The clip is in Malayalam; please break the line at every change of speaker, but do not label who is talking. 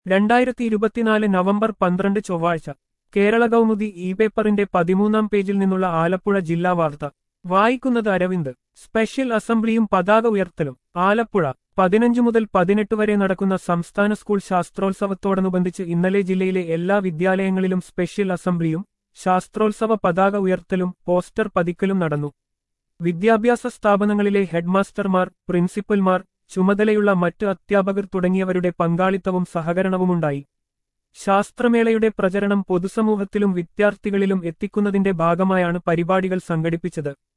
രണ്ടായിരത്തി ഇരുപത്തിനാല് നവംബർ പന്ത്രണ്ട് ചൊവ്വാഴ്ച കേരള കൗമുദി ഇ പേപ്പറിന്റെ പതിമൂന്നാം പേജിൽ നിന്നുള്ള ആലപ്പുഴ ജില്ലാ വാർത്ത വായിക്കുന്നത് അരവിന്ദ് സ്പെഷ്യൽ അസംബ്ലിയും പതാക ഉയർത്തലും ആലപ്പുഴ പതിനഞ്ച് മുതൽ പതിനെട്ട് വരെ നടക്കുന്ന സംസ്ഥാന സ്കൂൾ ശാസ്ത്രോത്സവത്തോടനുബന്ധിച്ച് ഇന്നലെ ജില്ലയിലെ എല്ലാ വിദ്യാലയങ്ങളിലും സ്പെഷ്യൽ അസംബ്ലിയും ശാസ്ത്രോത്സവ പതാക ഉയർത്തലും പോസ്റ്റർ പതിക്കലും നടന്നു വിദ്യാഭ്യാസ സ്ഥാപനങ്ങളിലെ ഹെഡ്മാസ്റ്റർമാർ പ്രിൻസിപ്പൽമാർ ചുമതലയുള്ള മറ്റ് അധ്യാപകർ തുടങ്ങിയവരുടെ പങ്കാളിത്തവും സഹകരണവുമുണ്ടായി ശാസ്ത്രമേളയുടെ പ്രചരണം പൊതുസമൂഹത്തിലും വിദ്യാർത്ഥികളിലും എത്തിക്കുന്നതിന്റെ ഭാഗമായാണ് പരിപാടികൾ സംഘടിപ്പിച്ചത്